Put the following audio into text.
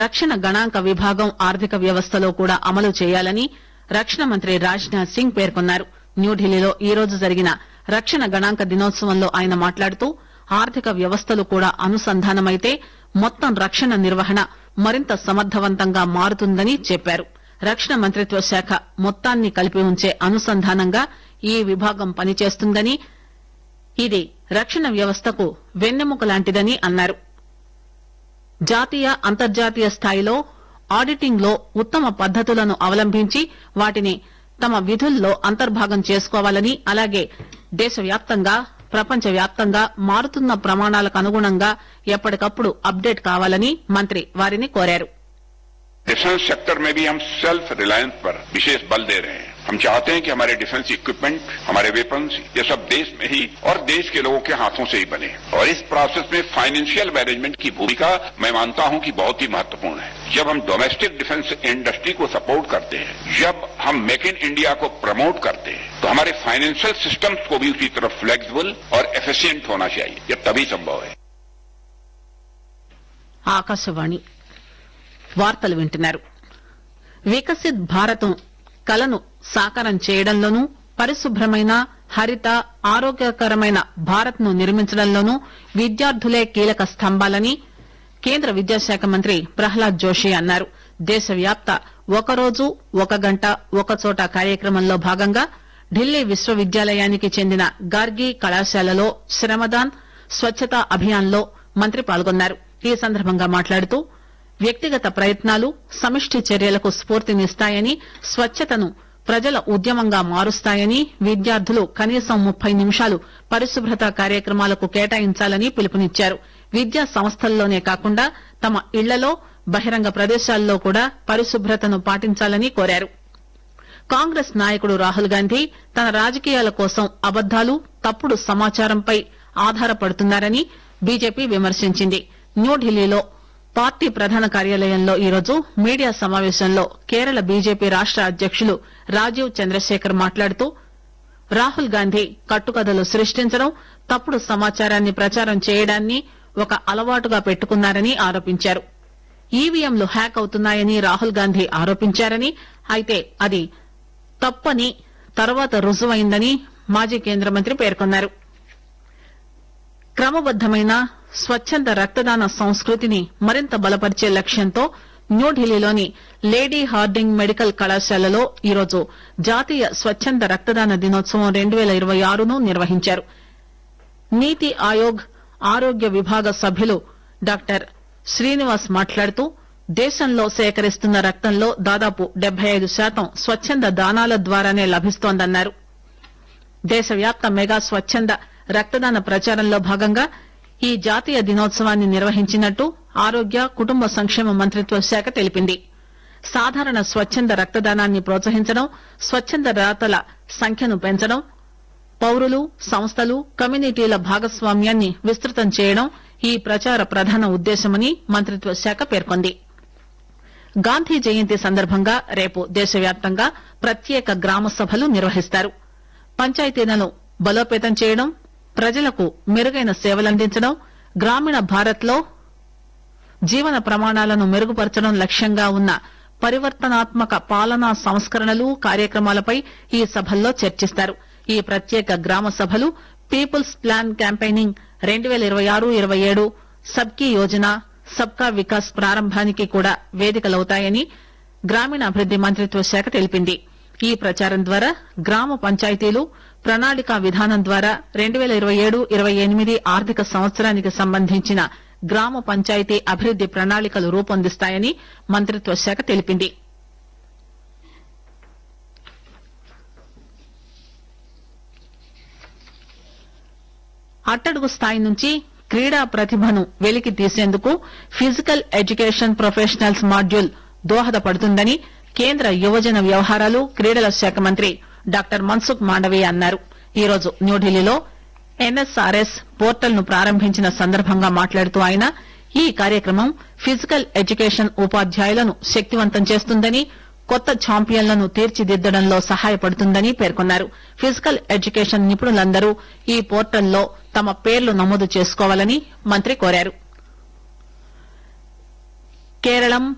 రక్షణ గణాంక విభాగం ఆర్థిక వ్యవస్థలో కూడా అమలు చేయాలని రక్షణ మంత్రి రాజ్ నాథ్ సింగ్ పేర్కొన్నారు న్యూఢిల్లీలో ఈ రోజు జరిగిన రక్షణ గణాంక దినోత్సవంలో ఆయన మాట్లాడుతూ ఆర్థిక వ్యవస్థలు కూడా అనుసంధానమైతే మొత్తం రక్షణ నిర్వహణ మరింత సమర్థవంతంగా మారుతుందని చెప్పారు రక్షణ మంత్రిత్వ శాఖ మొత్తాన్ని కలిపి ఉంచే అనుసంధానంగా ఈ విభాగం పనిచేస్తుందని ఇది రక్షణ వ్యవస్థకు వెన్నెముక లాంటిదని అన్నారు జాతీయ అంతర్జాతీయ స్థాయిలో ఆడిటింగ్ లో ఉత్తమ పద్దతులను అవలంబించి వాటిని తమ విధుల్లో అంతర్భాగం చేసుకోవాలని అలాగే దేశవ్యాప్తంగా ప్రపంచ వ్యాప్తంగా మారుతున్న ప్రమాణాలకు అనుగుణంగా ఎప్పటికప్పుడు అప్డేట్ కావాలని మంత్రి వారిని కోరారు डिफेंस सेक्टर में भी हम सेल्फ रिलायंस पर विशेष बल दे रहे हैं हम चाहते हैं कि हमारे डिफेंस इक्विपमेंट हमारे वेपन्स ये सब देश में ही और देश के लोगों के हाथों से ही बने और इस प्रोसेस में फाइनेंशियल मैनेजमेंट की भूमिका मैं मानता हूं कि बहुत ही महत्वपूर्ण है जब हम डोमेस्टिक डिफेंस इंडस्ट्री को सपोर्ट करते हैं जब हम मेक इन इंडिया को प्रमोट करते हैं तो हमारे फाइनेंशियल सिस्टम्स को भी उसी तरह फ्लेक्सिबल और एफिशिएंट होना चाहिए यह तभी संभव है ఆకాశవాణి వార్తలు వింటున్నారు వికసిత్ భారతం కలను సాకారం చేయడంలోనూ పరిశుభ్రమైన హరిత ఆరోగ్యకరమైన భారత్ ను నిర్మించడంలోనూ విద్యార్థులే కీలక స్తంభాలని కేంద్ర విద్యాశాఖ మంత్రి ప్రహ్లాద్ జోషి అన్నారు దేశవ్యాప్త ఒకరోజు ఒక గంట ఒక చోట కార్యక్రమంలో భాగంగా ఢిల్లీ విశ్వవిద్యాలయానికి చెందిన గార్గి కళాశాలలో శ్రమదాన్ స్వచ్ఛతా అభియాన్ లో మంత్రి పాల్గొన్నారు ఈ సందర్భంగా మాట్లాడుతూ వ్యక్తిగత ప్రయత్నాలు సమిష్టి చర్యలకు స్ఫూర్తినిస్తాయని స్వచ్ఛతను ప్రజల ఉద్యమంగా మారుస్తాయని విద్యార్థులు కనీసం ముప్పై నిమిషాలు పరిశుభ్రత కార్యక్రమాలకు కేటాయించాలని పిలుపునిచ్చారు విద్యా సంస్థల్లోనే కాకుండా తమ ఇళ్లలో బహిరంగ ప్రదేశాల్లో కూడా పరిశుభ్రతను పాటించాలని కోరారు కాంగ్రెస్ నాయకుడు రాహుల్ గాంధీ తన రాజకీయాల కోసం అబద్దాలు తప్పుడు సమాచారంపై ఆధారపడుతున్నారని బీజేపీ విమర్శించింది న్యూఢిల్లీలో పార్టీ ప్రధాన కార్యాలయంలో ఈరోజు మీడియా సమావేశంలో కేరళ బీజేపీ రాష్ట అధ్యకులు రాజీవ్ చంద్రశేఖర్ మాట్లాడుతూ రాహుల్ గాంధీ కట్టుకథలు సృష్టించడం తప్పుడు సమాచారాన్ని ప్రచారం చేయడాన్ని ఒక అలవాటుగా పెట్టుకున్నారని ఆరోపించారు ఈవీఎంలు హ్యాక్ అవుతున్నాయని రాహుల్ గాంధీ ఆరోపించారని అయితే అది తప్పని తర్వాత రుజువైందని మాజీ కేంద్ర మంత్రి పేర్కొన్నారు క్రమబద్దమైన స్వచ్చంద రక్తదాన సంస్కృతిని మరింత బలపరిచే లక్ష్యంతో న్యూఢిల్లీలోని లేడీ హార్డింగ్ మెడికల్ కళాశాలలో ఈరోజు జాతీయ స్వచ్చంద రక్తదాన దినోత్సవం రెండు పేల ఇరవై ఆరును నిర్వహించారు నీతి ఆయోగ్ ఆరోగ్య విభాగ సభ్యులు డాక్టర్ శ్రీనివాస్ మాట్లాడుతూ దేశంలో సేకరిస్తున్న రక్తంలో దాదాపు డెబ్బై ఐదు శాతం స్వచ్చంద దానాల ద్వారానే లభిస్తోందన్నారు దేశవ్యాప్త మెగా స్వచ్చంద రక్తదాన ప్రచారంలో భాగంగా ఈ జాతీయ దినోత్సవాన్ని నిర్వహించినట్టు ఆరోగ్య కుటుంబ సంక్షేమ మంత్రిత్వ శాఖ తెలిపింది సాధారణ స్వచ్చంద రక్తదానాన్ని ప్రోత్సహించడం స్వచ్చంద దాతల సంఖ్యను పెంచడం పౌరులు సంస్థలు కమ్యూనిటీల భాగస్వామ్యాన్ని విస్తృతం చేయడం ఈ ప్రచార ప్రధాన ఉద్దేశమని మంత్రిత్వ శాఖ పేర్కొంది గాంధీ జయంతి సందర్భంగా రేపు దేశవ్యాప్తంగా ప్రత్యేక గ్రామ సభలు నిర్వహిస్తారు పంచాయతీలను బలోపేతం చేయడం ప్రజలకు మెరుగైన సేవలందించడం గ్రామీణ భారత్ లో జీవన ప్రమాణాలను మెరుగుపరచడం లక్ష్యంగా ఉన్న పరివర్తనాత్మక పాలనా సంస్కరణలు కార్యక్రమాలపై ఈ సభల్లో చర్చిస్తారు ఈ ప్రత్యేక గ్రామ సభలు పీపుల్స్ ప్లాన్ క్యాంపెయినింగ్ రెండు పేల ఇరవై ఆరు ఇరవై ఏడు సబ్కీ యోజన సబ్కా వికాస్ ప్రారంభానికి కూడా వేదికలవుతాయని గ్రామీణాభివృద్ది మంత్రిత్వ శాఖ తెలిపింది ఈ ప్రచారం ద్వారా గ్రామ పంచాయతీలు ప్రణాళికా విధానం ద్వారా రెండు పేల ఇరవై ఏడు ఇరవై ఎనిమిది ఆర్థిక సంవత్సరానికి సంబంధించిన గ్రామ పంచాయతీ అభివృద్ది ప్రణాళికలు రూపొందిస్తాయని మంత్రిత్వ శాఖ తెలిపింది అట్టడుగు స్థాయి నుంచి క్రీడా ప్రతిభను వెలికి తీసేందుకు ఫిజికల్ ఎడ్యుకేషన్ ప్రొఫెషనల్స్ మాడ్యూల్ దోహదపడుతుందని కేంద్ర యువజన వ్యవహారాలు క్రీడల శాఖ మంత్రి డాక్టర్ మన్సుఖ్ మాండవీయ అన్నారు ఈరోజు న్యూఢిల్లీలో ఎన్ఎస్ఆర్ఎస్ పోర్టల్ ను ప్రారంభించిన సందర్భంగా మాట్లాడుతూ ఆయన ఈ కార్యక్రమం ఫిజికల్ ఎడ్యుకేషన్ ఉపాధ్యాయులను శక్తివంతం చేస్తుందని కొత్త ఛాంపియన్లను తీర్చిదిద్దడంలో సహాయపడుతుందని పేర్కొన్నారు ఫిజికల్ ఎడ్యుకేషన్ నిపుణులందరూ ఈ పోర్టల్లో తమ పేర్లు నమోదు చేసుకోవాలని మంత్రి కోరారు కేరళం